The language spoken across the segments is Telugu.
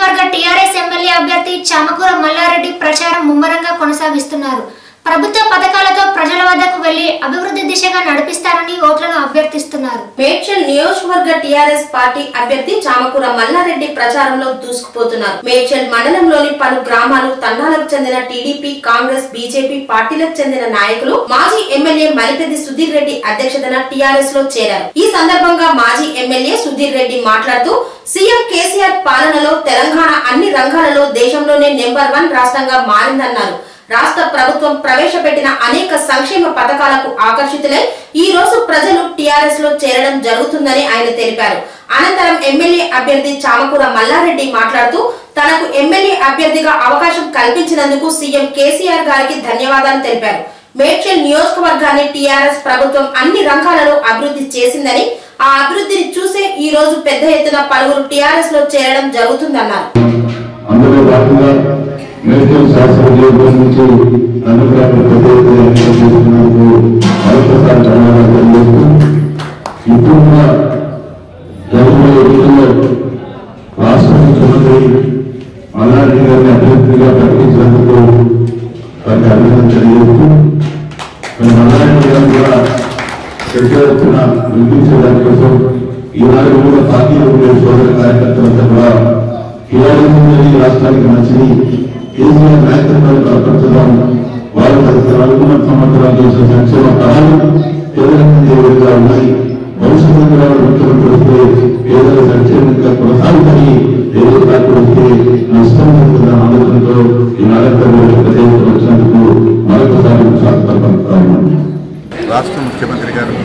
నియోజకవర్గ టీఆర్ఎస్ ఎమ్మెల్యే అభ్యర్థి చామకూర మల్లారెడ్డి ప్రచారం ముమ్మరంగా కొనసాగిస్తున్నారు ప్రభుత్వ పథకాలతో ప్రజల వద్దకు వెళ్లి అభివృద్ధి దిశగా నడిపిస్తారని ఓట్లను అభ్యర్థిస్తున్నారు మేడ్చల్ నియోజకవర్గ టీఆర్ఎస్ పార్టీ అభ్యర్థి చామకూర మల్లారెడ్డి ప్రచారంలో దూసుకుపోతున్నారు మేడ్చల్ మండలంలోని పలు గ్రామాలు తండాలకు చెందిన టీడీపీ కాంగ్రెస్ బీజేపీ పార్టీలకు చెందిన నాయకులు మాజీ ఎమ్మెల్యే మలిపెద్ది సుధీర్ రెడ్డి అధ్యక్షతన టీఆర్ఎస్ లో చేరారు ఈ సందర్భంగా మాజీ ఎమ్మెల్యే సుధీర్ రెడ్డి మాట్లాడుతూ సీఎం కేసీఆర్ పాలనలో తెలంగాణ అన్ని రంగాలలో దేశంలోనే నెంబర్ వన్ రాష్ట్రంగా మారిందన్నారు రాష్ట్ర ప్రభుత్వం ప్రవేశపెట్టిన అనేక సంక్షేమ పథకాలకు ఆకర్షితులై ఈ రోజు ప్రజలు టీఆర్ఎస్ లో చేరడం జరుగుతుందని ఆయన తెలిపారు అనంతరం ఎమ్మెల్యే అభ్యర్థి చామకూర మల్లారెడ్డి మాట్లాడుతూ తనకు ఎమ్మెల్యే అభ్యర్థిగా అవకాశం కల్పించినందుకు సీఎం కేసీఆర్ గారికి ధన్యవాదాలు తెలిపారు మేడ్చల్ నియోజకవర్గాన్ని టీఆర్ఎస్ ప్రభుత్వం అన్ని రంగాలలో అభివృద్ధి చేసిందని ఆ అభివృద్ధిని చూసే ఈ రోజు పెద్ద ఎత్తున పలువురు టీఆర్ఎస్ లో చేరడం జరుగుతుందన్నారు అందులో భాగంగా మేడ్చల్ శాసనసభ్యుల నుంచి నన్ను కూడా పెద్ద ఎత్తున ఎన్నిక చేస్తున్నందుకు మరొకసారి ధన్యవాదాలు తెలియజేస్తూ ఇప్పుడున్న జరుగుతున్న ఎన్నికల్లో రాష్ట్ర ముఖ్యమంత్రి మల్లారెడ్డి గారిని అభ్యర్థిగా ప్రకటించినందుకు వారికి అభినందన తెలియజేస్తూ మరి మల్లారెడ్డి గారు కూడా పెద్ద ఎత్తున వినిపించడానికి కోసం ఈనాడు కూడా పార్టీలో ఉండే సోదర కార్యకర్తలంతా కూడా టీఆర్ఎస్ ఉన్నది రాష్ట్రానికి మంచిది కేసీఆర్ నాయకత్వాన్ని బలపరచడం వారు గత నాలుగున్నర సంవత్సరాలు చేసిన సంక్షేమ ఫలాలు పేదలకు విధంగా ఉన్నాయి భవిష్యత్తు కూడా ముఖ్యమంత్రి వస్తే పేదల సంక్షేమంగా కొనసాగుతాయి ఏదో పార్టీ వస్తే నష్టం జరుగుతున్న ఆలోచనతో ఈ నాయకత్వం పెద్ద ఎత్తున వచ్చినందుకు మరొకసారి స్వాగతం పలుకుతా ఉన్నాను రాష్ట్ర ముఖ్యమంత్రి గారు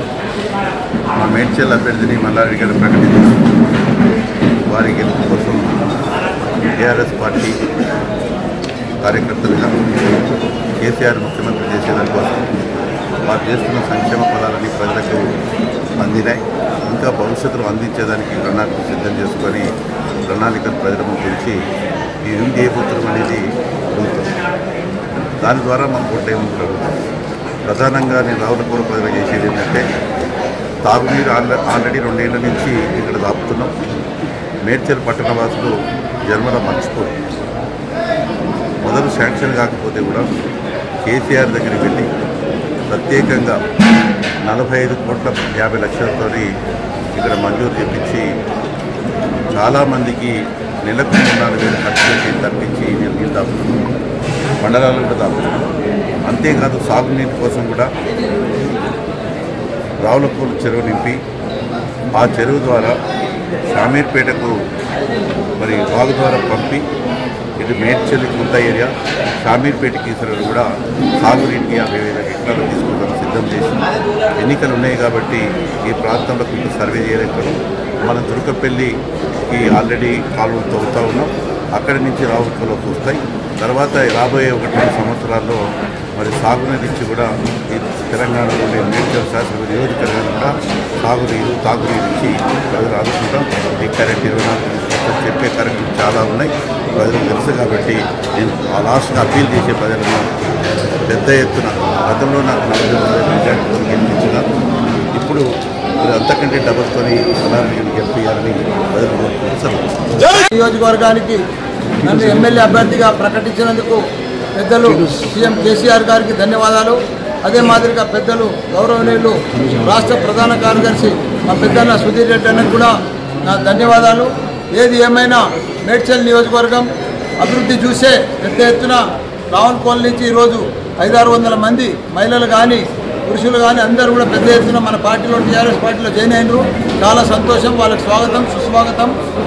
మా మేడ్చల్ అభ్యర్థిని మల్లారెడ్డి గారు ప్రకటించారు వారి గెలుపు కోసం టీఆర్ఎస్ పార్టీ కార్యకర్తలుగా కేసీఆర్ ముఖ్యమంత్రి చేసేదాని కోసం వారు చేస్తున్న సంక్షేమ పదాలని ప్రజలకు అందినాయి ఇంకా భవిష్యత్తులో అందించేదానికి ప్రణాళిక సిద్ధం చేసుకొని ప్రణాళికలు ప్రజల ముందు ఉంచి ఈ ఏం చేయబోతున్నాం అనేది అడుగుతుంది దాని ద్వారా మనం ఓటేమని అడుగుతాం ప్రధానంగా నేను రావులపూర్ ప్రజలు చేసేది ఏంటంటే తాగునీరు ఆల్రె- ఆల్రెడీ రెండేళ్ల నుంచి ఇక్కడ దాపుతున్నాం మేడ్చల్ పట్టణవాసులు జన్మల మర్చిపోరు మొదలు శాంక్షన్ కాకపోతే కూడా కేసీఆర్ దగ్గరికి వెళ్ళి ప్రత్యేకంగా నలభై ఐదు కోట్ల యాభై లక్షలతో ఇక్కడ మంజూరు చేపించి చాలామందికి నెలకు మూడు నాలుగు వేలు ఖర్చు పెట్టి తప్పించి నేను నీళ్ళు తాపుతున్నాను మండలాలు కూడా తాపుతున్నాను అంతేకాదు సాగునీటి కోసం కూడా రావులపూలు చెరువు నింపి ఆ చెరువు ద్వారా షామీర్పేటకు మరి వాగు ద్వారా పంపి ఇటు మేడ్చల్ కొంత ఏరియా షామీర్పేట కీసరలు కూడా సాగునీటికి యాభై వేల హెక్టార్లు తీసుకుంటాం సిద్ధం చేసి ఎన్నికలు ఉన్నాయి కాబట్టి ఈ ప్రాంతంలో కొంత సర్వే చేయలేకపోయాం మనం తురుకపల్లికి ఆల్రెడీ కాలువలు తవ్వుతూ ఉన్నాం అక్కడి నుంచి రావులపూలోకి వస్తాయి తర్వాత రాబోయే ఒకటి రెండు సంవత్సరాల్లో మరి సాగునీరు ఇచ్చి కూడా ఈ తెలంగాణలో ఉండే మేడ్చల్ శాసన నియోజకవర్గం కూడా సాగునీరు తాగునీరు ఇచ్చి ప్రజలు ఆదుకుంటాం ఈ కరెంట్ ఇరవై నాలుగు గంటలు చెప్పే కరెంట్ చాలా ఉన్నాయి ప్రజలకు తెలుసు కాబట్టి నేను ఆ లాస్ట్ అప్పీల్ చేసే ప్రజలను పెద్ద ఎత్తున గతంలో నాకు నలభై వేల మెజార్టీతో గెలిపించిన ఇప్పుడు మీరు అంతకంటే డబల్తోని అలాంటి గెలిపించాలని ప్రజలు కోరుకుంటున్నారు నియోజకవర్గానికి నన్ను ఎమ్మెల్యే అభ్యర్థిగా ప్రకటించినందుకు పెద్దలు సీఎం కేసీఆర్ గారికి ధన్యవాదాలు అదే మాదిరిగా పెద్దలు గౌరవనీయులు రాష్ట్ర ప్రధాన కార్యదర్శి మా పెద్దన్న సుధీర్ రెడ్డి అన్నకు కూడా నా ధన్యవాదాలు ఏది ఏమైనా మేడ్చల్ నియోజకవర్గం అభివృద్ధి చూసే పెద్ద ఎత్తున రావణకోల్ నుంచి ఈరోజు ఐదారు వందల మంది మహిళలు కానీ పురుషులు కానీ అందరూ కూడా పెద్ద ఎత్తున మన పార్టీలో టీఆర్ఎస్ పార్టీలో జాయిన్ అయినారు చాలా సంతోషం వాళ్ళకి స్వాగతం సుస్వాగతం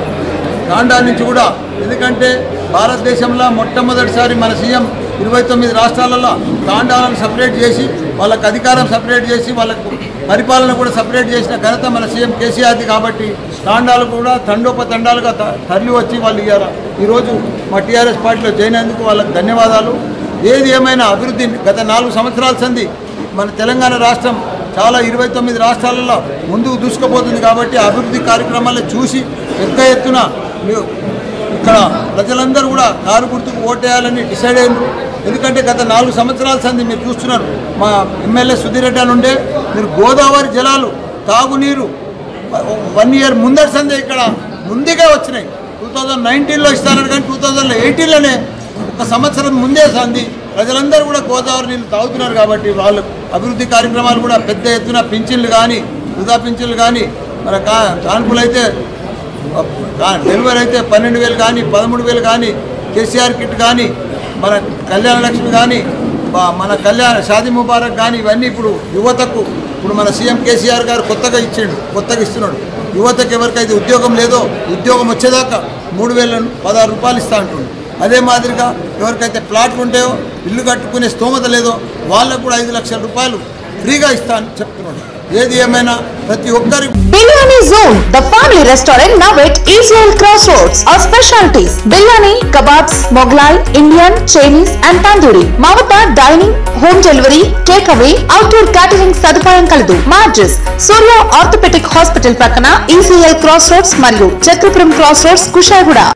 తాండా నుంచి కూడా ఎందుకంటే భారతదేశంలో మొట్టమొదటిసారి మన సీఎం ఇరవై తొమ్మిది రాష్ట్రాలలో తాండాలను సపరేట్ చేసి వాళ్ళకి అధికారం సపరేట్ చేసి వాళ్ళకు పరిపాలన కూడా సపరేట్ చేసిన ఘనత మన సీఎం కేసీఆర్ది కాబట్టి తాండాలు కూడా తండోపతండాలుగా త- తరలి వచ్చి వాళ్ళు ఇయ్యారు ఈరోజు మా టీఆర్ఎస్ పార్టీలో జాయిన్ అయినందుకు వాళ్ళకి ధన్యవాదాలు ఏది ఏమైనా అభివృద్ధి గత నాలుగు సంవత్సరాల సంది మన తెలంగాణ రాష్ట్రం చాలా ఇరవై తొమ్మిది రాష్ట్రాలలో ముందుకు దూసుకుపోతుంది కాబట్టి ఆ అభివృద్ధి కార్యక్రమాలను చూసి పెద్ద ఎత్తున మీరు ఇక్కడ ప్రజలందరూ కూడా కారు గుర్తుకు ఓటేయాలని డిసైడ్ అయినారు ఎందుకంటే గత నాలుగు సంవత్సరాల సంది మీరు చూస్తున్నారు మా ఎమ్మెల్యే సుధీర్ రెడ్డి అని ఉండే మీరు గోదావరి జలాలు తాగునీరు వన్ ఇయర్ ముందరి సందే ఇక్కడ ముందుగా వచ్చినాయి టూ థౌజండ్ నైన్టీన్లో ఇస్తానని కానీ టూ థౌజండ్ ఎయిటీన్లోనే ఒక సంవత్సరం ముందే సంది ప్రజలందరూ కూడా గోదావరి నీళ్ళు తాగుతున్నారు కాబట్టి వాళ్ళు అభివృద్ధి కార్యక్రమాలు కూడా పెద్ద ఎత్తున పింఛన్లు కానీ వృధా పింఛన్లు కానీ మన కా కాన్పులు అయితే కా- డెలివరీ అయితే పన్నెండు వేలు కానీ పదమూడు వేలు కానీ కేసీఆర్ కిట్ కానీ మన కళ్యాణ లక్ష్మి కానీ బా- మన కళ్యాణ షాదీ ముబారక్ కానీ ఇవన్నీ ఇప్పుడు యువతకు ఇప్పుడు మన సీఎం కేసీఆర్ గారు కొత్తగా ఇచ్చిండు కొత్తగా ఇస్తున్నాడు యువతకు ఎవరికైతే ఉద్యోగం లేదో ఉద్యోగం వచ్చేదాకా మూడు వేల పదహారు రూపాయలు ఇస్తా అంటుండు అదే మాదిరిగా ఎవరికైతే ప్లాట్లు ఉంటాయో ఇల్లు కట్టుకునే స్తోమత లేదో వాళ్ళకు కూడా ఐదు లక్షల రూపాయలు ఫ్రీగా ఇస్తా అని చెప్తున్నాడు ఏది ఏమైనా ప్రతి ఒక్కరి biryani zone the family restaurant now at ECL cross roads our specialities biryani kebabs Mughlai Indian Chinese and tandoori మా వద్ద dining home delivery take away outdoor catering సదుపాయం కలదు మా అడ్రస్ సూర్య ఆర్థోపెటిక్ హాస్పిటల్ పక్కన ఈసీఎల్ క్రాస్ రోడ్స్ మరియు చక్రపురం క్రాస్ రోడ్స్ కుషాగూడ